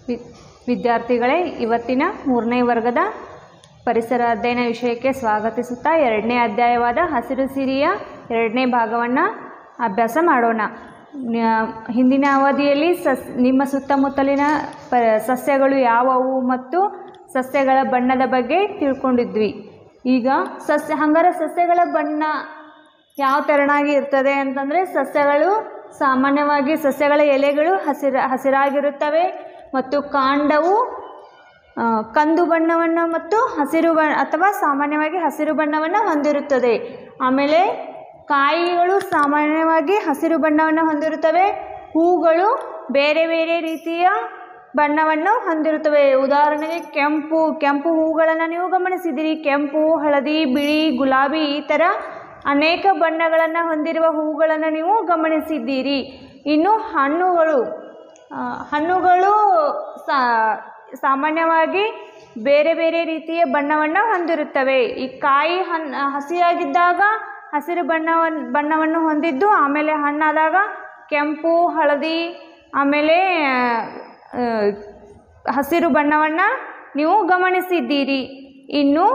V ವಿದ್ಯಾರ್ಥಿಗಳೇ ಇವತ್ತಿನ ಮೂರನೇ ವರ್ಗದ ಪರಿಸರ ಅಧ್ಯಯನ ವಿಷಯಕ್ಕೆ ಸ್ವಾಗತಿಸುತ್ತಾ ಎರಡನೇ ಅಧ್ಯಾಯವಾದ ಹಸಿರು ಸಿರಿಯ ಎರಡನೇ ಭಾಗವನ್ನು ಅಭ್ಯಾಸ ಮಾಡೋಣ ನ್ಯ- ಹಿಂದಿನ ಅವಧಿಯಲ್ಲಿ ಸಸ್ ನಿಮ್ಮ ಸುತ್ತಮುತ್ತಲಿನ ಪ ಸಸ್ಯಗಳು ಯಾವುವು ಮತ್ತು ಸಸ್ಯಗಳ ಬಣ್ಣದ ಬಗ್ಗೆ ತಿಳ್ಕೊಂಡಿದ್ವಿ ಈಗ ಸಸ್ಯ ಹಂಗಾರೆ ಸಸ್ಯಗಳ ಬಣ್ಣ ಯಾವ ತೆರನಾಗಿ ಇರ್ತದೆ ಅಂತಂದರೆ ಸಸ್ಯಗಳು ಸಾಮಾನ್ಯವಾಗಿ ಸಸ್ಯಗಳ ಎಲೆಗಳು ಹಸಿರ ಹಸಿರಾಗಿರುತ್ತವೆ ಮತ್ತು ಕಾಂಡವು ಆ, ಕಂದು ಬಣ್ಣವನ್ನು ಮತ್ತು ಹಸಿರು ಬಣ್ಣ ಅಥವಾ ಸಾಮಾನ್ಯವಾಗಿ ಹಸಿರು ಬಣ್ಣವನ್ನು ಹೊಂದಿರುತ್ತದೆ ಆಮೇಲೆ ಕಾಯಿಗಳು ಸಾಮಾನ್ಯವಾಗಿ ಹಸಿರು ಬಣ್ಣವನ್ನು ಹೊಂದಿರುತ್ತವೆ ಹೂಗಳು ಬೇರೆ ಬೇರೆ ರೀತಿಯ ಬಣ್ಣವನ್ನು ಹೊಂದಿರುತ್ತವೆ ಉದಾಹರಣೆಗೆ ಕೆಂಪು ಕೆಂಪು ಹೂಗಳನ್ನು ನೀವು ಗಮನಿಸಿದಿರಿ ಕೆಂಪು ಹಳದಿ ಬಿಳಿ ಗುಲಾಬಿ ಈ ಥರ ಅನೇಕ ಬಣ್ಣಗಳನ್ನು ಹೊಂದಿರುವ ಹೂಗಳನ್ನು ನೀವು ಗಮನಿಸಿದ್ದೀರಿ ಇನ್ನು ಹಣ್ಣುಗಳು ಆ, ಹಣ್ಣುಗಳು ಸಾ ಸಾಮಾನ್ಯವಾಗಿ ಬೇರೆ ಬೇರೆ ರೀತಿಯ ಬಣ್ಣವನ್ನು ಹೊಂದಿರುತ್ತವೆ ಈ ಕಾಯಿ ಹನ್ ಹಸಿಯಾಗಿದ್ದಾಗ ಹಸಿರು ಬಣ್ಣವನ್ನು ಬಣ್ಣವನ್ನು ಹೊಂದಿದ್ದು ಆಮೇಲೆ ಹಣ್ಣಾದಾಗ ಕೆಂಪು ಹಳದಿ ಆಮೇಲೆ ಆ, ಹಸಿರು ಬಣ್ಣವನ್ನು ನೀವು ಗಮನಿಸಿದ್ದೀರಿ ಇನ್ನು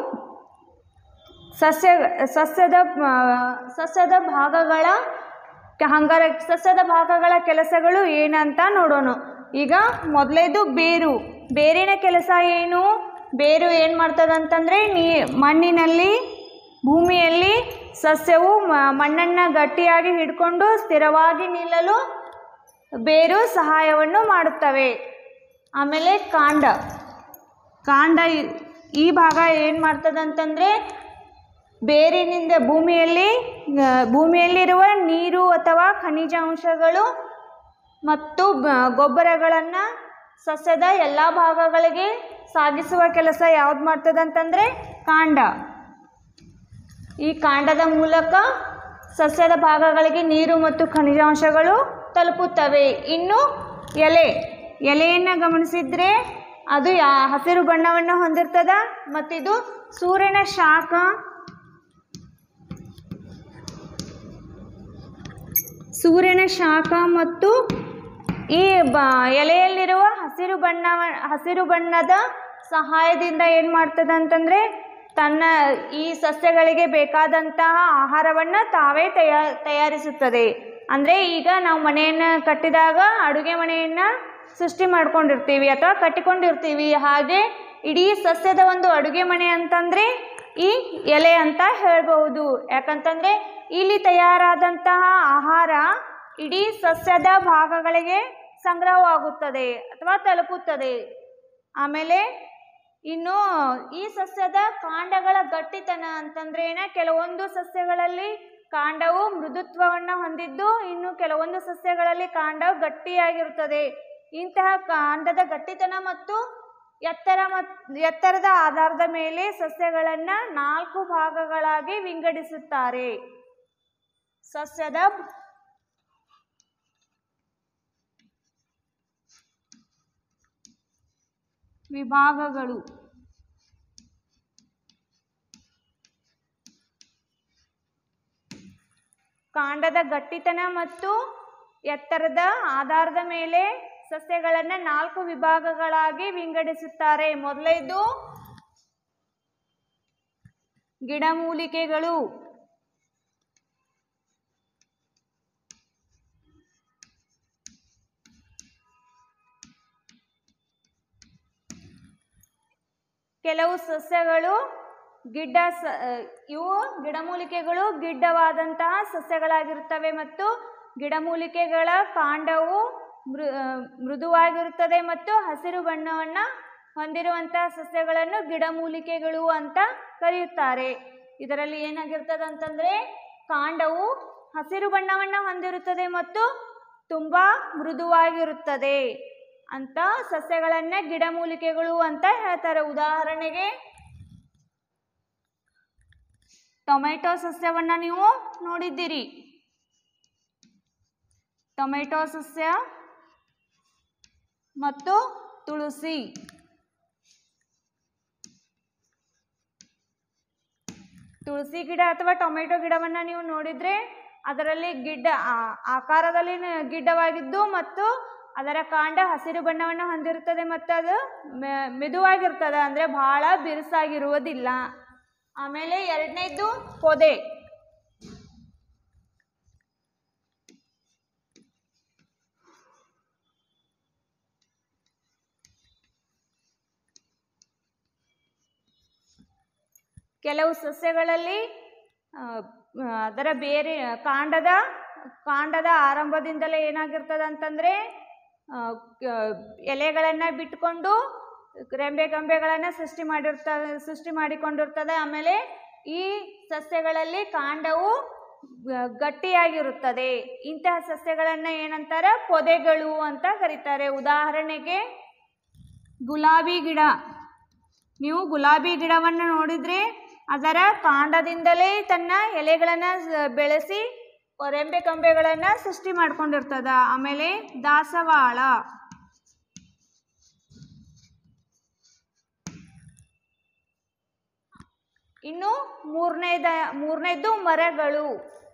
ಸಸ್ಯ ಸಸ್ಯದ ಆ, ಸಸ್ಯದ ಭಾಗಗಳ ಹಂಗಾರೆ ಸಸ್ಯದ ಭಾಗಗಳ ಕೆಲಸಗಳು ಏನಂತ ನೋಡೋಣ ಈಗ ಮೊದಲೇದು ಬೇರು ಬೇರಿನ ಕೆಲಸ ಏನು ಬೇರು ಏನು ಮಾಡ್ತದಂತಂದರೆ ನೀ ಮಣ್ಣಿನಲ್ಲಿ ಭೂಮಿಯಲ್ಲಿ ಸಸ್ಯವು ಮ- ಮಣ್ಣನ್ನು ಗಟ್ಟಿಯಾಗಿ ಹಿಡ್ಕೊಂಡು ಸ್ಥಿರವಾಗಿ ನಿಲ್ಲಲು ಬೇರು ಸಹಾಯವನ್ನು ಮಾಡುತ್ತವೆ ಆಮೇಲೆ ಕಾಂಡ ಕಾಂಡ ಇ- ಈ ಭಾಗ ಏನು ಮಾಡ್ತದಂತಂದರೆ ಬೇರಿನಿಂದ ಭೂಮಿಯಲ್ಲಿ ಆ, ಭೂಮಿಯಲ್ಲಿರುವ ನೀರು ಅಥವಾ ಖನಿಜಾಂಶಗಳು ಮತ್ತು ಬ- ಗೊಬ್ಬರಗಳನ್ನು ಸಸ್ಯದ ಎಲ್ಲ ಭಾಗಗಳಿಗೆ ಸಾಗಿಸುವ ಕೆಲಸ ಯಾವ್ದು ಮಾಡ್ತದಂತಂದರೆ ಕಾಂಡ ಈ ಕಾಂಡದ ಮೂಲಕ ಸಸ್ಯದ ಭಾಗಗಳಿಗೆ ನೀರು ಮತ್ತು ಖನಿಜಾಂಶಗಳು ತಲುಪುತ್ತವೆ ಇನ್ನು ಎಲೆ ಎಲೆಯನ್ನು ಗಮನಿಸಿದರೆ ಅದು ಯಾ ಹಸಿರು ಬಣ್ಣವನ್ನು ಹೊಂದಿರ್ತದ ಮತ್ತಿದು ಸೂರ್ಯನ ಶಾಖ ಸೂರ್ಯನ ಶಾಖ ಮತ್ತು ಈ ಬ ಎಲೆಯಲ್ಲಿರುವ ಹಸಿರು ಬಣ್ಣ ಹಸಿರು ಬಣ್ಣದ ಸಹಾಯದಿಂದ ಏನು ಮಾಡ್ತದೆ ಅಂತಂದರೆ ತನ್ನ ಈ ಸಸ್ಯಗಳಿಗೆ ಬೇಕಾದಂತಹ ಆಹಾರವನ್ನು ತಾವೇ ತಯಾ ತಯಾರಿಸುತ್ತದೆ ಅಂದರೆ ಈಗ ನಾವು ಮನೆಯನ್ನು ಕಟ್ಟಿದಾಗ ಅಡುಗೆ ಮನೆಯನ್ನು ಸೃಷ್ಟಿ ಮಾಡ್ಕೊಂಡಿರ್ತೀವಿ ಅಥವಾ ಕಟ್ಟಿಕೊಂಡಿರ್ತೀವಿ ಹಾಗೆ ಇಡೀ ಸಸ್ಯದ ಒಂದು ಅಡುಗೆ ಮನೆ ಅಂತಂದರೆ ಈ ಎಲೆ ಅಂತ ಹೇಳ್ಬಹುದು ಯಾಕಂತಂದರೆ ಇಲ್ಲಿ ತಯಾರಾದಂತಹ ಆಹಾರ ಇಡೀ ಸಸ್ಯದ ಭಾಗಗಳಿಗೆ ಸಂಗ್ರಹವಾಗುತ್ತದೆ ಅಥವಾ ತಲುಪುತ್ತದೆ ಆಮೇಲೆ ಇನ್ನು ಈ ಸಸ್ಯದ ಕಾಂಡಗಳ ಗಟ್ಟಿತನ ಅಂತಂದ್ರೆ ಏನ ಕೆಲವೊಂದು ಸಸ್ಯಗಳಲ್ಲಿ ಕಾಂಡವು ಮೃದುತ್ವವನ್ನು ಹೊಂದಿದ್ದು ಇನ್ನು ಕೆಲವೊಂದು ಸಸ್ಯಗಳಲ್ಲಿ ಕಾಂಡವು ಗಟ್ಟಿಯಾಗಿರುತ್ತದೆ ಇಂತಹ ಕಾಂಡದ ಗಟ್ಟಿತನ ಮತ್ತು ಎತ್ತರ ಮತ್ ಎತ್ತರದ ಆಧಾರದ ಮೇಲೆ ಸಸ್ಯಗಳನ್ನು ನಾಲ್ಕು ಭಾಗಗಳಾಗಿ ವಿಂಗಡಿಸುತ್ತಾರೆ ಸಸ್ಯದ ವಿಭಾಗಗಳು ಕಾಂಡದ ಗಟ್ಟಿತನ ಮತ್ತು ಎತ್ತರದ ಆಧಾರದ ಮೇಲೆ ಸಸ್ಯಗಳನ್ನು ನಾಲ್ಕು ವಿಭಾಗಗಳಾಗಿ ವಿಂಗಡಿಸುತ್ತಾರೆ ಮೊದಲನೇದು ಗಿಡಮೂಲಿಕೆಗಳು ಕೆಲವು ಸಸ್ಯಗಳು ಗಿಡ್ಡ ಸ ಇವು ಗಿಡಮೂಲಿಕೆಗಳು ಗಿಡ್ಡವಾದಂತಹ ಸಸ್ಯಗಳಾಗಿರುತ್ತವೆ ಮತ್ತು ಗಿಡಮೂಲಿಕೆಗಳ ಕಾಂಡವು ಮೃ ಆ, ಮೃದುವಾಗಿರುತ್ತದೆ ಮತ್ತು ಹಸಿರು ಬಣ್ಣವನ್ನು ಹೊಂದಿರುವಂತಹ ಸಸ್ಯಗಳನ್ನು ಗಿಡಮೂಲಿಕೆಗಳು ಅಂತ ಕರೆಯುತ್ತಾರೆ ಇದರಲ್ಲಿ ಏನಾಗಿರ್ತದೆ ಅಂತಂದರೆ ಕಾಂಡವು ಹಸಿರು ಬಣ್ಣವನ್ನು ಹೊಂದಿರುತ್ತದೆ ಮತ್ತು ತುಂಬ ಮೃದುವಾಗಿರುತ್ತದೆ ಅಂತ ಸಸ್ಯಗಳನ್ನು ಗಿಡಮೂಲಿಕೆಗಳು ಅಂತ ಹೇಳ್ತಾರೆ ಉದಾಹರಣೆಗೆ ಟೊಮೆಟೊ ಸಸ್ಯವನ್ನು ನೀವು ನೋಡಿದ್ದೀರಿ ಟೊಮೆಟೊ ಸಸ್ಯ ಮತ್ತು ತುಳಸಿ ತುಳಸಿ ಗಿಡ ಅಥವಾ ಟೊಮೆಟೊ ಗಿಡವನ್ನು ನೀವು ನೋಡಿದರೆ ಅದರಲ್ಲಿ ಗಿಡ್ಡ ಆ- ಆಕಾರದಲ್ಲಿ ನ- ಗಿಡ್ಡವಾಗಿದ್ದು ಮತ್ತು ಅದರ ಕಾಂಡ ಹಸಿರು ಬಣ್ಣವನ್ನು ಹೊಂದಿರುತ್ತದೆ ಮತ್ತು ಅದು ಮೆ- ಮೆದುವಾಗಿರ್ತದೆ ಅಂದರೆ ಬಹಳ ಬಿರುಸಾಗಿರುವುದಿಲ್ಲ ಆಮೇಲೆ ಎರಡನೇದ್ದು ಪೊದೆ ಕೆಲವು ಸಸ್ಯಗಳಲ್ಲಿ ಆ, ಆ, ಅದರ ಬೇರೆ ಕಾಂಡದ ಕಾಂಡದ ಆರಂಭದಿಂದಲೇ ಏನಾಗಿರ್ತದೆ ಅಂತಂದರೆ ಎಲೆಗಳನ್ನು ಬಿಟ್ಕೊಂಡು ರೆಂಬೆ ಗಂಬೆಗಳನ್ನು ಸೃಷ್ಟಿ ಮಾಡಿರ್ತದೆ ಸೃಷ್ಟಿ ಮಾಡಿಕೊಂಡಿರ್ತದೆ ಆಮೇಲೆ ಈ ಸಸ್ಯಗಳಲ್ಲಿ ಕಾಂಡವು ಗ- ಗಟ್ಟಿಯಾಗಿರುತ್ತದೆ ಇಂತಹ ಸಸ್ಯಗಳನ್ನು ಏನಂತಾರೆ ಪೊದೆಗಳು ಅಂತ ಕರೀತಾರೆ ಉದಾಹರಣೆಗೆ ಗುಲಾಬಿ ಗಿಡ ನೀವು ಗುಲಾಬಿ ಗಿಡವನ್ನು ನೋಡಿದರೆ ಅದರ ಕಾಂಡದಿಂದಲೇ ತನ್ನ ಎಲೆಗಳನ್ನು ಬೆಳೆಸಿ ರೆಂಬೆ ಕಂಬೆಗಳನ್ನು ಸೃಷ್ಟಿ ಮಾಡ್ಕೊಂಡಿರ್ತದ ಆಮೇಲೆ ದಾಸವಾಳ ಇನ್ನು ಮೂರನೇದ ಮೂರನೇದ್ದು ಮರಗಳು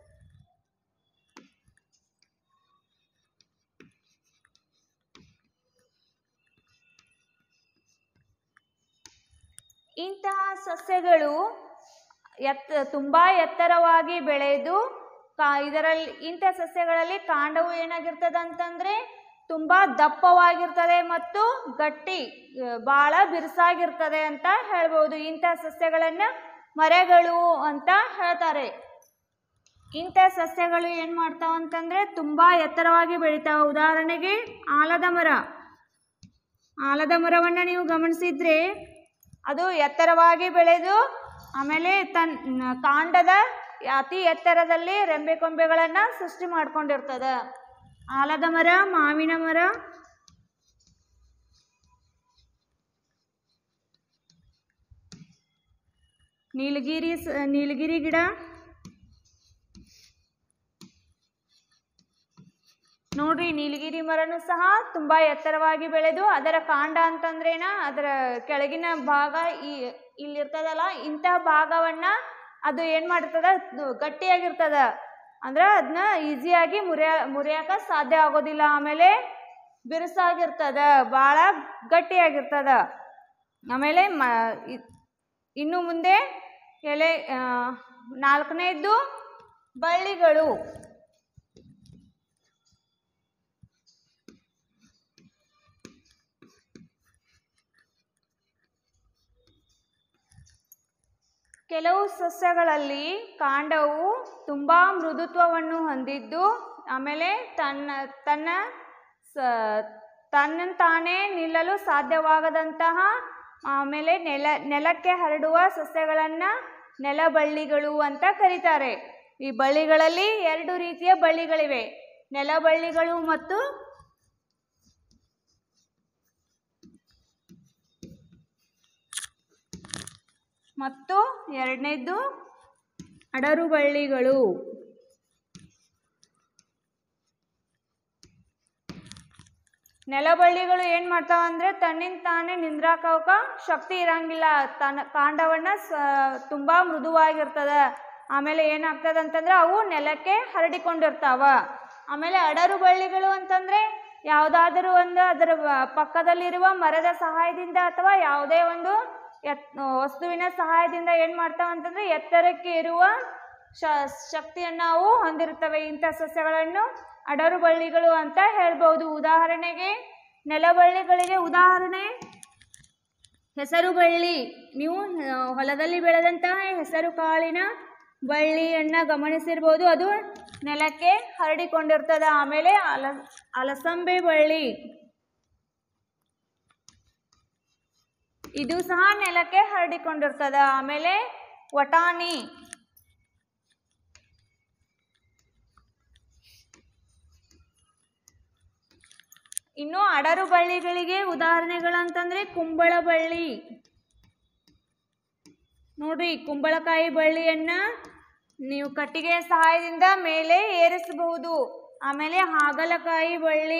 ಇಂತಹ ಸಸ್ಯಗಳು ಎತ್ತ ತುಂಬ ಎತ್ತರವಾಗಿ ಬೆಳೆದು ಕಾ ಇದರಲ್ಲಿ ಇಂಥ ಸಸ್ಯಗಳಲ್ಲಿ ಕಾಂಡವು ಏನಾಗಿರ್ತದೆ ಅಂತಂದರೆ ತುಂಬ ದಪ್ಪವಾಗಿರ್ತದೆ ಮತ್ತು ಗಟ್ಟಿ ಭಾಳ ಬಿರುಸಾಗಿರ್ತದೆ ಅಂತ ಹೇಳ್ಬೋದು ಇಂಥ ಸಸ್ಯಗಳನ್ನು ಮರಗಳು ಅಂತ ಹೇಳ್ತಾರೆ ಇಂಥ ಸಸ್ಯಗಳು ಏನು ಮಾಡ್ತಾವ ಅಂತಂದರೆ ತುಂಬ ಎತ್ತರವಾಗಿ ಬೆಳಿತಾವೆ ಉದಾಹರಣೆಗೆ ಆಲದ ಮರ ಆಲದ ಮರವನ್ನು ನೀವು ಗಮನಿಸಿದ್ರೆ ಅದು ಎತ್ತರವಾಗಿ ಬೆಳೆದು ಆಮೇಲೆ ತನ್ನ ಕಾಂಡದ ಅತಿ ಎತ್ತರದಲ್ಲಿ ರೆಂಬೆ ಕೊಂಬೆಗಳನ್ನು ಸೃಷ್ಟಿ ಮಾಡ್ಕೊಂಡಿರ್ತದೆ ಆಲದ ಮರ ಮಾವಿನ ಮರ ನೀಲಗಿರಿ ಸ ನೀಲಗಿರಿ ಗಿಡ ನೋಡ್ರಿ ನೀಲಗಿರಿ ಮರನು ಸಹ ತುಂಬ ಎತ್ತರವಾಗಿ ಬೆಳೆದು ಅದರ ಕಾಂಡ ಅಂತಂದ್ರೇನ ಅದರ ಕೆಳಗಿನ ಭಾಗ ಈ ಇಲ್ಲಿರ್ತದಲ್ಲ ಇಂತಹ ಭಾಗವನ್ನ ಅದು ಏನು ಮಾಡ್ತದ ಅದು ಗಟ್ಟಿಯಾಗಿರ್ತದ ಅಂದ್ರೆ ಅದನ್ನ ಈಸಿಯಾಗಿ ಮುರಿಯ ಮುರಿಯಾಕ ಸಾಧ್ಯ ಆಗೋದಿಲ್ಲ ಆಮೇಲೆ ಬಿರುಸಾಗಿರ್ತದ ಭಾಳ ಗಟ್ಟಿಯಾಗಿರ್ತದ ಆಮೇಲೆ ಮ ಇ- ಇನ್ನು ಮುಂದೆ ಎಲೆ ಆ, ನಾಲ್ಕನೇದ್ದು ಬಳ್ಳಿಗಳು ಕೆಲವು ಸಸ್ಯಗಳಲ್ಲಿ ಕಾಂಡವು ತುಂಬ ಮೃದುತ್ವವನ್ನು ಹೊಂದಿದ್ದು ಆಮೇಲೆ ತನ್ನ ತನ್ನ ಸ ತನ್ನ ತಾನೇ ನಿಲ್ಲಲು ಸಾಧ್ಯವಾಗದಂತಹ ಆಮೇಲೆ ನೆಲ ನೆಲಕ್ಕೆ ಹರಡುವ ಸಸ್ಯಗಳನ್ನು ನೆಲಬಳ್ಳಿಗಳು ಅಂತ ಕರೀತಾರೆ ಈ ಬಳ್ಳಿಗಳಲ್ಲಿ ಎರಡು ರೀತಿಯ ಬಳ್ಳಿಗಳಿವೆ ನೆಲಬಳ್ಳಿಗಳು ಮತ್ತು ಮತ್ತು ಎರಡನೇದ್ದು ಅಡರು ಬಳ್ಳಿಗಳು ನೆಲಬಳ್ಳಿಗಳು ಏನು ಮಾಡ್ತಾವ ಅಂದರೆ ತನ್ನಿಂದ ತಾನೇ ನಿಂದ್ರಾಕವಕ ಶಕ್ತಿ ಇರಂಗಿಲ್ಲ ತನ್ನ ಕಾಂಡವನ್ನು ಸ ತುಂಬ ಮೃದುವಾಗಿರ್ತದೆ ಆಮೇಲೆ ಏನಾಗ್ತದೆ ಅಂತಂದ್ರೆ ಅವು ನೆಲಕ್ಕೆ ಹರಡಿಕೊಂಡಿರ್ತಾವ ಆಮೇಲೆ ಅಡರು ಬಳ್ಳಿಗಳು ಅಂತಂದರೆ ಯಾವುದಾದರೂ ಒಂದು ಅದರ ವ- ಪಕ್ಕದಲ್ಲಿರುವ ಮರದ ಸಹಾಯದಿಂದ ಅಥವಾ ಯಾವುದೇ ಒಂದು ಎತ್ ವಸ್ತುವಿನ ಸಹಾಯದಿಂದ ಏನು ಮಾಡ್ತಾವ ಅಂತಂದರೆ ಎತ್ತರಕ್ಕೆ ಇರುವ ಶ ಶಕ್ತಿಯನ್ನು ಅವು ಹೊಂದಿರುತ್ತವೆ ಇಂಥ ಸಸ್ಯಗಳನ್ನು ಅಡರು ಬಳ್ಳಿಗಳು ಅಂತ ಹೇಳ್ಬೋದು ಉದಾಹರಣೆಗೆ ನೆಲಬಳ್ಳಿಗಳಿಗೆ ಉದಾಹರಣೆ ಹೆಸರು ಬಳ್ಳಿ ನೀವು ಆ, ಹೊಲದಲ್ಲಿ ಬೆಳೆದಂತಹ ಹೆಸರು ಕಾಳಿನ ಬಳ್ಳಿಯನ್ನು ಗಮನಿಸಿರ್ಬೋದು ಅದು ನೆಲಕ್ಕೆ ಹರಡಿಕೊಂಡಿರ್ತದೆ ಆಮೇಲೆ ಅಲ ಅಲಸಂಬೆ ಬಳ್ಳಿ ಇದು ಸಹ ನೆಲಕ್ಕೆ ಹರಡಿಕೊಂಡಿರ್ತದೆ ಆಮೇಲೆ ವಟಾಣಿ ಇನ್ನು ಅಡರು ಬಳ್ಳಿಗಳಿಗೆ ಉದಾಹರಣೆಗಳು ಅಂತಂದ್ರೆ ಕುಂಬಳ ಬಳ್ಳಿ ನೋಡ್ರಿ ಕುಂಬಳಕಾಯಿ ಬಳ್ಳಿಯನ್ನ ನೀವು ಕಟ್ಟಿಗೆಯ ಸಹಾಯದಿಂದ ಮೇಲೆ ಏರಿಸಬಹುದು ಆಮೇಲೆ ಹಾಗಲಕಾಯಿ ಬಳ್ಳಿ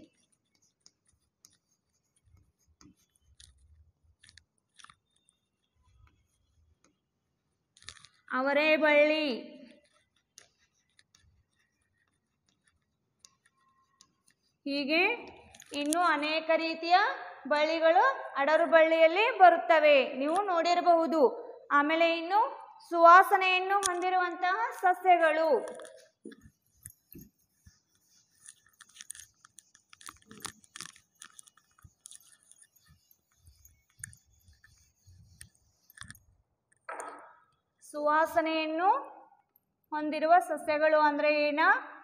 ಅವರೇ ಬಳ್ಳಿ ಹೀಗೆ ಇನ್ನು ಅನೇಕ ರೀತಿಯ ಬಳ್ಳಿಗಳು ಅಡರು ಬಳ್ಳಿಯಲ್ಲಿ ಬರುತ್ತವೆ ನೀವು ನೋಡಿರಬಹುದು ಆಮೇಲೆ ಇನ್ನು ಸುವಾಸನೆಯನ್ನು ಹೊಂದಿರುವಂತಹ ಸಸ್ಯಗಳು ಸುವಾಸನೆಯನ್ನು ಹೊಂದಿರುವ ಸಸ್ಯಗಳು ಅಂದ್ರೆ ಏನ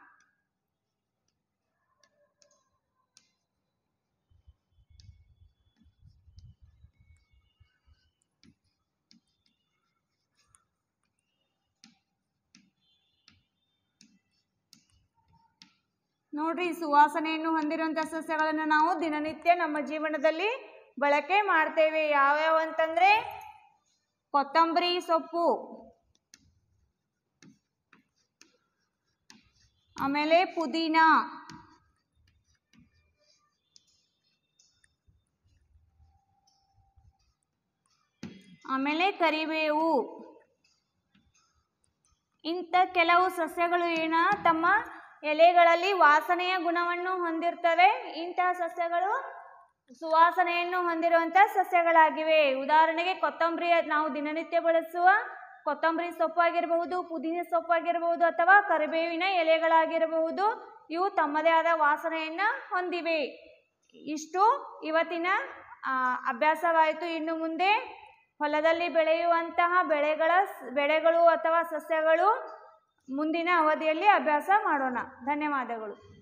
ನೋಡ್ರಿ ಸುವಾಸನೆಯನ್ನು ಹೊಂದಿರುವಂತಹ ಸಸ್ಯಗಳನ್ನು ನಾವು ದಿನನಿತ್ಯ ನಮ್ಮ ಜೀವನದಲ್ಲಿ ಬಳಕೆ ಮಾಡ್ತೇವೆ ಯಾವ್ಯಾವ ಅಂತಂದ್ರೆ ಕೊತ್ತಂಬರಿ ಸೊಪ್ಪು ಆಮೇಲೆ ಪುದೀನ ಆಮೇಲೆ ಕರಿಬೇವು ಇಂಥ ಕೆಲವು ಸಸ್ಯಗಳು ಏನ ತಮ್ಮ ಎಲೆಗಳಲ್ಲಿ ವಾಸನೆಯ ಗುಣವನ್ನು ಹೊಂದಿರ್ತವೆ ಇಂತಹ ಸಸ್ಯಗಳು ಸುವಾಸನೆಯನ್ನು ಹೊಂದಿರುವಂತಹ ಸಸ್ಯಗಳಾಗಿವೆ ಉದಾಹರಣೆಗೆ ಕೊತ್ತಂಬರಿ ನಾವು ದಿನನಿತ್ಯ ಬಳಸುವ ಕೊತ್ತಂಬರಿ ಸೊಪ್ಪಾಗಿರಬಹುದು ಪುದೀನ ಸೊಪ್ಪಾಗಿರಬಹುದು ಅಥವಾ ಕರಿಬೇವಿನ ಎಲೆಗಳಾಗಿರಬಹುದು ಇವು ತಮ್ಮದೇ ಆದ ವಾಸನೆಯನ್ನ ಹೊಂದಿವೆ ಇಷ್ಟು ಇವತ್ತಿನ ಆ, ಅಭ್ಯಾಸವಾಯಿತು ಇನ್ನು ಮುಂದೆ ಹೊಲದಲ್ಲಿ ಬೆಳೆಯುವಂತಹ ಬೆಳೆಗಳ ಬೆಳೆಗಳು ಅಥವಾ ಸಸ್ಯಗಳು ಮುಂದಿನ ಅವಧಿಯಲ್ಲಿ ಅಭ್ಯಾಸ ಮಾಡೋಣ ಧನ್ಯವಾದಗಳು